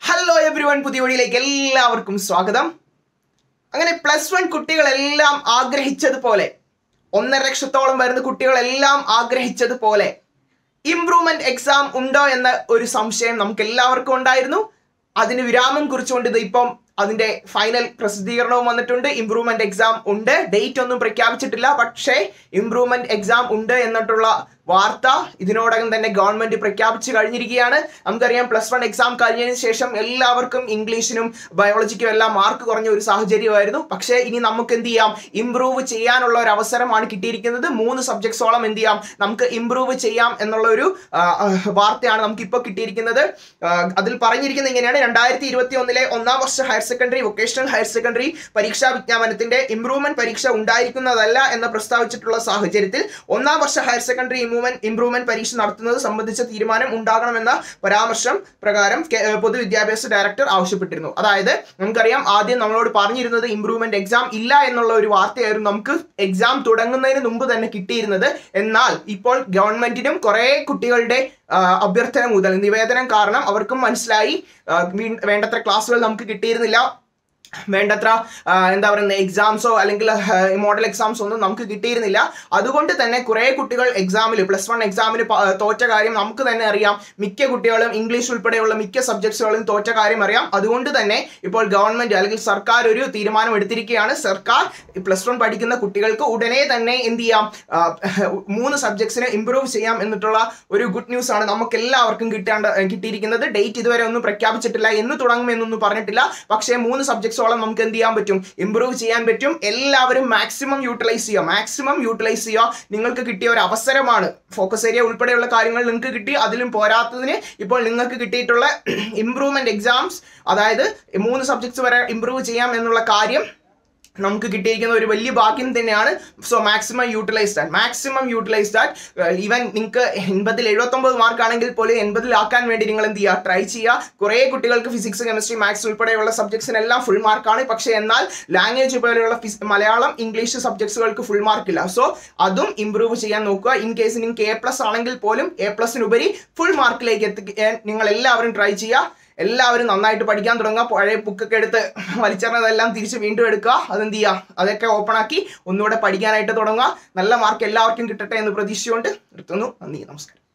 hello every one പുതിയ വഴിയിലേക്ക് എല്ലാവർക്കും സ്വാഗതം അങ്ങനെ പ്ലസ് വൺ കുട്ടികളെല്ലാം ആഗ്രഹിച്ചതുപോലെ ഒന്നര ലക്ഷത്തോളം വരുന്ന കുട്ടികളെല്ലാം ആഗ്രഹിച്ചതുപോലെ ഇംപ്രൂവ്മെന്റ് എക്സാം ഉണ്ടോ എന്ന ഒരു സംശയം നമുക്ക് എല്ലാവർക്കും ഉണ്ടായിരുന്നു അതിന് വിരാമം കുറിച്ചുകൊണ്ട് ഇത് ഇപ്പം അതിന്റെ ഫൈനൽ പ്രസിദ്ധീകരണവും വന്നിട്ടുണ്ട് ഇംപ്രൂവ്മെന്റ് എക്സാം ഉണ്ട് ഡേറ്റ് ഒന്നും പ്രഖ്യാപിച്ചിട്ടില്ല പക്ഷേ ഇംപ്രൂവ്മെന്റ് എക്സാം ഉണ്ട് എന്നിട്ടുള്ള വാർത്ത ഇതിനോടകം തന്നെ ഗവൺമെന്റ് പ്രഖ്യാപിച്ചു കഴിഞ്ഞിരിക്കുകയാണ് നമുക്കറിയാം പ്ലസ് വൺ എക്സാം കഴിഞ്ഞതിന് ശേഷം എല്ലാവർക്കും ഇംഗ്ലീഷിനും ബയോളജിക്കും എല്ലാം മാർക്ക് കുറഞ്ഞ ഒരു സാഹചര്യമായിരുന്നു പക്ഷേ ഇനി നമുക്ക് എന്ത് ചെയ്യാം ഇംപ്രൂവ് ചെയ്യാനുള്ള ഒരു അവസരമാണ് കിട്ടിയിരിക്കുന്നത് മൂന്ന് സബ്ജക്ട്സോളം എന്ത് ചെയ്യാം നമുക്ക് ഇംപ്രൂവ് ചെയ്യാം എന്നുള്ള ഒരു ആ, ആ, വാർത്തയാണ് നമുക്ക് ഇപ്പോൾ കിട്ടിയിരിക്കുന്നത് ആ, അതിൽ പറഞ്ഞിരിക്കുന്നത് ഇങ്ങനെയാണ് രണ്ടായിരത്തി ഇരുപത്തി ഒന്നിലെ ഒന്നാം വർഷ higher secondary vocational higher secondary പരീക്ഷാ വിജ്ഞാപനത്തിന്റെ ഇംപ്രൂവ്മെന്റ് പരീക്ഷ ഉണ്ടായിരിക്കുന്നതല്ല എന്ന് പ്രസ്താവിച്ചിട്ടുള്ള സാഹചര്യത്തിൽ ഒന്നാം വർഷ ഹയർ സെക്കൻഡറി ഇംപ്രൂവ്മെന്റ് ഇംപ്രൂവ്മെന്റ് പരീക്ഷ നടത്തുന്നത് സംബന്ധിച്ച തീരുമാനം ഉണ്ടാകണമെന്ന പരാമർശം പ്രകാരം കെ- ഏഹ് പൊതുവിദ്യാഭ്യാസ ഡയറക്ടർ ആവശ്യപ്പെട്ടിരുന്നു അതായത് നമുക്കറിയാം ആദ്യം നമ്മളോട് പറഞ്ഞിരുന്നത് ഇംപ്രൂവ്മെന്റ് എക്സാം ഇല്ല എന്നുള്ള ഒരു വാർത്തയായിരുന്നു നമുക്ക് എക്സാം തുടങ്ങുന്നതിന് മുമ്പ് തന്നെ കിട്ടിയിരുന്നത് എന്നാൽ ഇപ്പോൾ ഗവൺമെന്റിനും കുറെ കുട്ടികളുടെ ആ, അഭ്യർത്ഥന മുതൽ നിവേദനം കാരണം അവർക്കും മനസ്സിലായി ആ, വീ- വേണ്ടത്ര ക്ലാസ്സുകൾ നമുക്ക് കിട്ടിയിരുന്നില്ല വേണ്ടത്ര ആ, എന്താ പറയുന്നത് എക്സാംസോ അല്ലെങ്കിൽ മോഡൽ എക്സാംസോ ഒന്നും നമുക്ക് കിട്ടിയിരുന്നില്ല അതുകൊണ്ട് തന്നെ കുറേ കുട്ടികൾ എക്സാമിൽ പ്ലസ് വൺ എക്സാമിന് തോറ്റ കാര്യം നമുക്ക് തന്നെ അറിയാം മിക്ക കുട്ടികളും ഇംഗ്ലീഷ് ഉൾപ്പെടെയുള്ള മിക്ക സബ്ജക്ട്സുകളും തോറ്റ കാര്യം അറിയാം അതുകൊണ്ട് തന്നെ ഇപ്പോൾ ഗവൺമെന്റ് അല്ലെങ്കിൽ സർക്കാർ ഒരു തീരുമാനം എടുത്തിരിക്കുകയാണ് സർക്കാർ പ്ലസ് വൺ പഠിക്കുന്ന കുട്ടികൾക്ക് ഉടനെ തന്നെ എന്ത് ചെയ്യാം ആ, മൂന്ന് സബ്ജക്ട്സിനെ ഇംപ്രൂവ് ചെയ്യാം എന്നിട്ടുള്ള ഒരു ഗുഡ് ന്യൂസ് ആണ് നമുക്ക് എല്ലാവർക്കും കിട്ടാണ്ട് കിട്ടിയിരിക്കുന്നത് ഡേറ്റ് ഇതുവരെ ഒന്നും പ്രഖ്യാപിച്ചിട്ടില്ല എന്ന് തുടങ്ങുമെന്നൊന്നും പറഞ്ഞിട്ടില്ല പക്ഷേ മൂന്ന് സബ്ജക്ട്സോളം നമുക്ക് എന്ത് ചെയ്യാൻ പറ്റും ഇംപ്രൂവ് ചെയ്യാൻ പറ്റും എല്ലാവരും മാക്സിമം യൂട്ടിലൈസ് ചെയ്യുക മാക്സിമം യൂട്ടിലൈസ് ചെയ്യുക നിങ്ങൾക്ക് കിട്ടിയ ഒരു അവസരമാണ് ഫോക്കസ് ഏരിയ ഉൾപ്പെടെയുള്ള കാര്യങ്ങൾ നിങ്ങൾക്ക് കിട്ടി അതിലും പോരാത്തതിന് ഇപ്പോൾ നിങ്ങൾക്ക് കിട്ടിയിട്ടുള്ള ഇംപ്രൂവ്മെന്റ് എക്സാംസ് അതായത് മൂന്ന് സബ്ജക്ട്സ് വരെ ഇംപ്രൂവ് ചെയ്യാം എന്നുള്ള കാര്യം നമുക്ക് കിട്ടിയിരിക്കുന്ന ഒരു വലിയ ഭാഗ്യം തന്നെയാണ് so maximum utilise that maximum utilise that even നിങ്ങൾക്ക് എൺപതിൽ എഴുപത്തൊമ്പത് മാർക്ക് ആണെങ്കിൽ പോലും എൺപതിലാക്കാൻ വേണ്ടി നിങ്ങൾ എന്ത് ചെയ്യുക ട്രൈ ചെയ്യുക കുറേ കുട്ടികൾക്ക് ഫിസിക്സ് കെമിസ്ട്രി മാത്സ് ഉൾപ്പെടെയുള്ള സബ്ജക്ട്സിനെല്ലാം ഫുൾ മാർക്കാണ് പക്ഷേ എന്നാൽ ലാംഗ്വേജ് പോലെയുള്ള ഫിസ് മലയാളം ഇംഗ്ലീഷ് സബ്ജക്ട്സുകൾക്ക് ഫുൾ മാർക്ക് ഇല്ല സോ അതും ഇംപ്രൂവ് ചെയ്യാൻ നോക്കുക ഇൻ കേസ് നിങ്ങൾക്ക് എ പ്ലസ് ആണെങ്കിൽ പോലും എ പ്ലസിനുപരി ഫുൾ മാർക്കിലേക്ക് എത്തിക്കാൻ നിങ്ങൾ എല്ലാവരും ട്രൈ ചെയ്യുക എല്ലാവരും നന്നായിട്ട് പഠിക്കാൻ തുടങ്ങുക പഴയ ബുക്കൊക്കെ എടുത്ത് വലിച്ചെറിഞ്ഞതെല്ലാം തിരിച്ച് വീണ്ടും എടുക്കുക അതെന്ത് ചെയ്യുക അതൊക്കെ ഓപ്പൺ ആക്കി ഒന്നുകൂടെ പഠിക്കാനായിട്ട് തുടങ്ങുക നല്ല മാർക്ക് എല്ലാവർക്കും കിട്ടട്ടെ എന്ന് പ്രതീക്ഷിച്ചുകൊണ്ട് നിർത്തുന്നു നന്ദി നമസ്കാരം